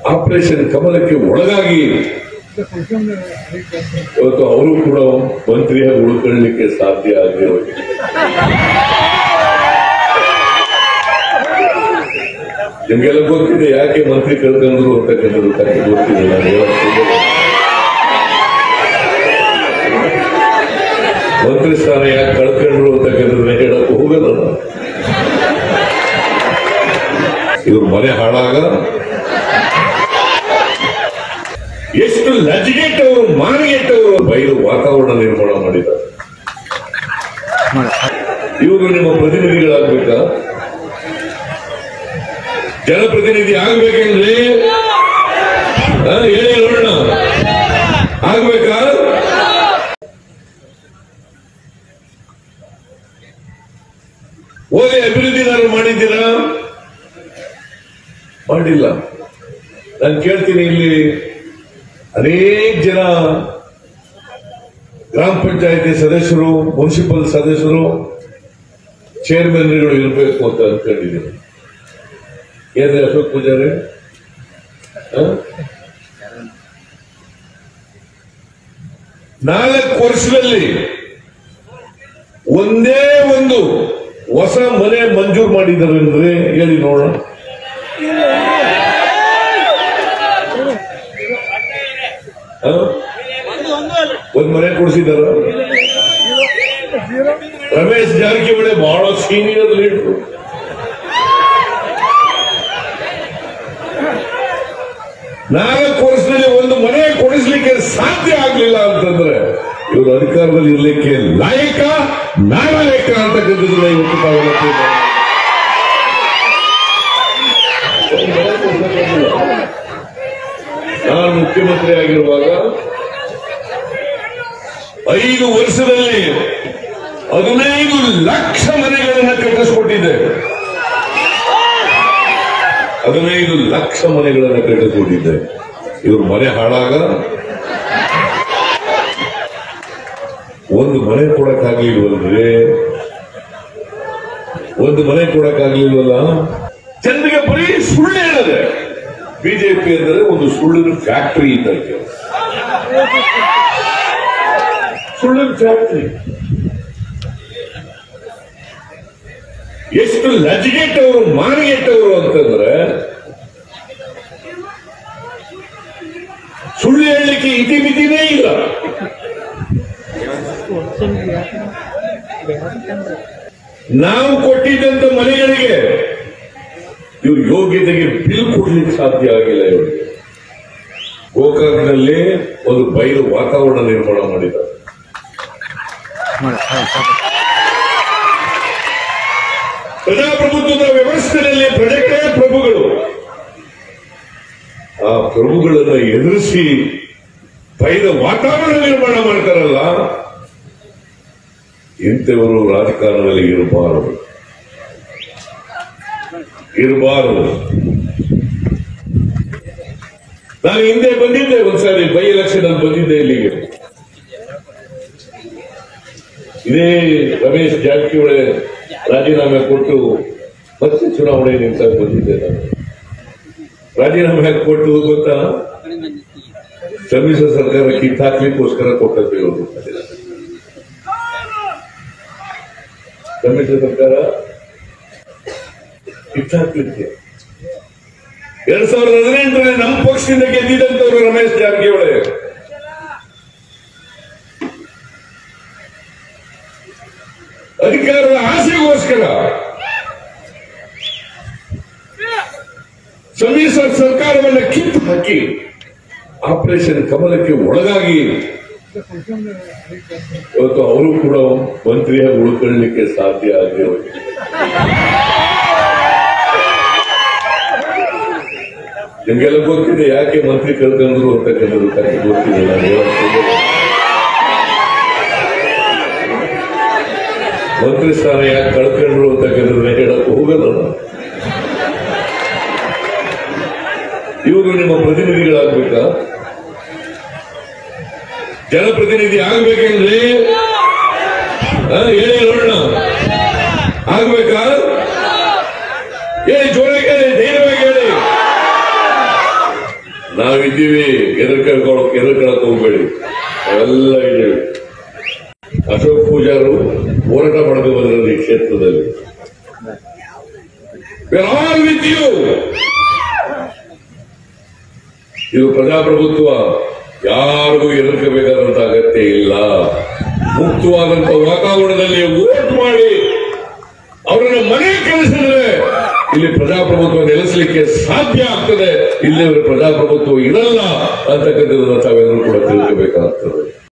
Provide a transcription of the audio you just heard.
Operation ಕಮಲಕ್ಕೆ ಒಳಗಾಗಿ ಇವತ್ತು ಅವರು ಕೂಡ ಮಂತ್ರಿಯಾಗಿ ಉಳ್ಕೊಳ್ಳಲಿಕ್ಕೆ ಸಾಧ್ಯ ಆಗಿರೋದು ನಿಮ್ಗೆಲ್ಲ ಗೊತ್ತಿದೆ ಯಾಕೆ ಮಂತ್ರಿ ಕಳ್ಕೊಂಡ್ರು ಅಂತಕ್ಕಂಥದ್ದು ಕರೆಕ್ಟ್ ಗೊತ್ತಿದೆ ನಾನು ಹೇಳೋದು ಮಂತ್ರಿ ಸ್ಥಾನ ಯಾಕೆ ಕಳ್ಕೊಂಡ್ರು ಅಂತಕ್ಕಂಥದ್ದನ್ನ ಹೇಳಕ್ ಹೋಗಲ್ಲ ನಾನು. ಇವ್ರ ಮನೆ ಹಾಳಾಗ ಎಷ್ಟು ಲಜ್ಗೆಟ್ಟವರು ಮಾನಗೆಟ್ಟವರು ಬಯಲು ವಾತಾವರಣ ನಿರ್ಮಾಣ ಮಾಡಿದ್ದಾರೆ ಇವರು ನಿಮ್ಮ ಪ್ರತಿನಿಧಿಗಳಾಗ್ಬೇಕಾ ಜನಪ್ರತಿನಿಧಿ ಆಗ್ಬೇಕೇನ್ರಿ ಆ, ಹೇಳಿ ನೋಡೋಣ ಆಗ್ಬೇಕಾ ಓದಿ ಅಭಿವೃದ್ಧಿನಾರು ಮಾಡಿದ್ದೀರಾ ಮಾಡಿಲ್ಲ ನಾನು ಕೇಳ್ತೀನಿ ಇಲ್ಲಿ ಅನೇಕ ಜನ ಗ್ರಾಮ ಪಂಚಾಯತಿ ಸದಸ್ಯರು ಮುನ್ಸಿಪಲ್ ಸದಸ್ಯರು ಚೇರ್ಮನ್ಗಳು ಇರಬೇಕು ಅಂತ ಅನ್ಕೊಂಡಿದ್ದೀನಿ ಏನ್ರಿ ಅಶೋಕ್ ಪೂಜಾರಿ ಆ? ನಾಲ್ಕು ವರ್ಷದಲ್ಲಿ ಒಂದೇ ಒಂದು ಹೊಸ ಮನೆ ಮಂಜೂರು ಮಾಡಿದ್ದಾರೆ ಅಂದ್ರೆ ಹೇಳಿ ನೋಡೋಣ ಆ? ಒಂದ್ ಮನೆ ಕೊಡಿಸಿದಾರ ರಮೇಶ್ ಜಾರಕಿಹೊಳಿ ಬಹಳ ಸೀನಿಯರ್ ಲೀಡರ್ ನಾಲ್ಕು ವರ್ಷದಲ್ಲಿ ಒಂದು ಮನೆ ಕೊಡಿಸ್ಲಿಕ್ಕೆ ಸಾಧ್ಯ ಆಗ್ಲಿಲ್ಲ ಅಂತಂದ್ರೆ ಇವರು ಅಧಿಕಾರದಲ್ಲಿ ಇರ್ಲಿಕ್ಕೆ ಲಾಯಕ ನಾಲಾಯಕ ಅಂತಕ್ಕಂಥದ್ದನ್ನ ಇವತ್ತು ತಾವೆಲ್ಲ ತೀರ್ಮಾನ ನಾನು ಮುಖ್ಯಮಂತ್ರಿ ಆಗಿರುವಾಗ ಐದು ವರ್ಷದಲ್ಲಿ ಹದಿನೈದು ಲಕ್ಷ ಮನೆಗಳನ್ನು ಕಟ್ಟಿಸ್ಕೊಟ್ಟಿದ್ದೆ ಹದಿನೈದು ಲಕ್ಷ ಮನೆಗಳನ್ನು ಕಟ್ಟಿಸ್ಕೊಟ್ಟಿದ್ದೆ ಇವ್ರ ಮನೆ ಹಾಳಾಗ ಒಂದು ಮನೆ ಕೊಡಕ್ಕಾಗ್ಲಿಲ್ವಲ್ರಿ ಒಂದು ಮನೆ ಕೊಡಕ್ಕಾಗ್ಲಿಲ್ವಲ್ಲ ಜನರಿಗೆ ಬರೀ ಸುಳ್ಳು ಹೇಳದೆ ಬಿಜೆಪಿ ಅಂದರೆ ಒಂದು ಸುಳ್ಳಿನ ಫ್ಯಾಕ್ಟರಿ ಇದ್ದಂಗೆ ಸುಳ್ಳಿನ ಫ್ಯಾಕ್ಟರಿ ಎಷ್ಟು ಲಜ್ಗೆಟ್ಟವರು ಮಾನಗೆಟ್ಟವರು ಅಂತಂದ್ರೆ ಸುಳ್ಳು ಹೇಳಲಿಕ್ಕೆ ಇತಿಮಿತಿನೇ ಇಲ್ಲ ನಾವು ಕೊಟ್ಟಿದ್ದಂತ ಮನೆಗಳಿಗೆ ಇವ್ರ ಯೋಗ್ಯತೆಗೆ ಬಿಲ್ ಕೊಡ್ಲಿಕ್ಕೆ ಸಾಧ್ಯ ಆಗಿಲ್ಲ ಇವರಿಗೆ ಗೋಕಾಕ್ನಲ್ಲಿ ಒಂದು ಬಯಲು ವಾತಾವರಣ ನಿರ್ಮಾಣ ಮಾಡಿದ್ದಾರೆ ಪ್ರಜಾಪ್ರಭುತ್ವದ ವ್ಯವಸ್ಥೆಯಲ್ಲಿ ಪ್ರಜೆಗಳೇ ಪ್ರಭುಗಳು ಆ ಪ್ರಭುಗಳನ್ನ ಎದುರಿಸಿ ಬೈದ ವಾತಾವರಣ ನಿರ್ಮಾಣ ಮಾಡ್ತಾರಲ್ಲ ಇಂಥವರು ರಾಜಕಾರಣದಲ್ಲಿ ಇರಬಾರದು ಇರಬಾರದು ನಾನು ಹಿಂದೆ ಬಂದಿದ್ದೆ ಒಂದ್ಸಾರಿ ಬೈ ಎಲೆಕ್ಷನ್ ಅಲ್ಲಿ ಬಂದಿದ್ದೆ ಇಲ್ಲಿಗೆ ಇದೇ ರಮೇಶ್ ಜಾರಕಿಹೊಳಿ ರಾಜೀನಾಮೆ ಕೊಟ್ಟು ಮತ್ತೆ ಚುನಾವಣೆ ನಿಂತ ಬಂದಿದ್ದೆ ನಾನು ರಾಜೀನಾಮೆ ಕೊಟ್ಟು ಗೊತ್ತಾ ಸಮ್ಮಿಶ್ರ ಸರ್ಕಾರ ಕಿತ್ತಾಕ್ಲಿಕ್ಕೋಸ್ಕರ ಕೊಟ್ಟದ್ದು ಇವರು ಸಮ್ಮಿಶ್ರ ಸರ್ಕಾರ ಕಿತ್ತಾಕ್ಲಿಕ್ಕೆ ಎರಡ್ ಸಾವಿರದ ಹದಿನೆಂಟರಲ್ಲಿ ನಮ್ಮ ಪಕ್ಷದಿಂದ ಗೆದ್ದಿದ್ದಂತವ್ರು ರಮೇಶ್ ಜಾರಕಿಹೊಳಿ ಅಧಿಕಾರದ ಆಸೆಗೋಸ್ಕರ ಸಮ್ಮಿಶ್ರ ಸರ್ಕಾರವನ್ನ ಕಿತ್ತು ಹಾಕಿ ಆಪರೇಷನ್ ಕಮಲಕ್ಕೆ ಒಳಗಾಗಿ ಇವತ್ತು ಅವರು ಕೂಡ ಮಂತ್ರಿಯಾಗಿ ಉಳ್ಕೊಳ್ಳಲಿಕ್ಕೆ ಸಾಧ್ಯ ಆಗಿರೋದು ನಿಮ್ಗೆಲ್ಲ ಗೊತ್ತಿದೆ ಯಾಕೆ ಮಂತ್ರಿ ಕಳ್ಕೊಂಡ್ರು ಅಂತಕ್ಕಂಥದ್ದು ಕರೆಕ್ಟ್ ಗೊತ್ತಿದೆ ನಾನು ಹೇಳೋದು ಹೋಗಲ್ಲ. ಮಂತ್ರಿ ಸ್ಥಾನ ಯಾಕೆ ಕಳ್ಕೊಂಡ್ರು ಅಂತಕ್ಕಂಥದ್ದನ್ನ ಹೇಳಕ್ ಹೋಗಲ್ಲ ನಾನು. ಇವರು ನಿಮ್ಮ ಪ್ರತಿನಿಧಿಗಳಾಗ್ಬೇಕಾ ಜನಪ್ರತಿನಿಧಿ ಆಗ್ಬೇಕೇನ್ರಿ ಆ, ಹೇಳಿ ನೋಡೋಣ ಆಗ್ಬೇಕಾ ಹೇಳಿ ಜೋರಾಗಿ ಹೇಳಿ ಧೈರ್ಯವಾಗಿ ಹೇಳಿ ನಾವಿದ್ದೀವಿ ಎದುರ್ಕೊಳ್ ಎದುರ್ಕೊಳಕ್ ಹೋಗ್ಬೇಡಿ ನಾವೆಲ್ಲ ಇದ್ದೀವಿ ಅಶೋಕ್ ಪೂಜಾರು ಹೋರಾಟ ಮಾಡ್ಕೊಂಡು ಬಂದಿರೋದು ಈ ಕ್ಷೇತ್ರದಲ್ಲಿ We are all with you. ಇದು ಪ್ರಜಾಪ್ರಭುತ್ವ ಯಾರಿಗೂ ಎದುರ್ಕಬೇಕಾದಂತ ಅಗತ್ಯ ಇಲ್ಲ ಮುಕ್ತವಾದಂತ ವಾತಾವರಣದಲ್ಲಿ ವೋಟ್ ಮಾಡಿ ಅವರನ್ನ ಮನೆ ಕಳಿಸಿದ್ರೆ ಇಲ್ಲಿ ಪ್ರಜಾಪ್ರಭುತ್ವ ನೆಲೆಸಲಿಕ್ಕೆ ಸಾಧ್ಯ ಆಗ್ತದೆ ಇಲ್ಲಿ ಪ್ರಜಾಪ್ರಭುತ್ವ ಇರಲ್ಲ ಅಂತಕ್ಕಂಥದ್ದನ್ನ ತಾವೆಲ್ಲರೂ ಕೂಡ ತಿಳ್ಕೋಬೇಕಾಗ್ತದೆ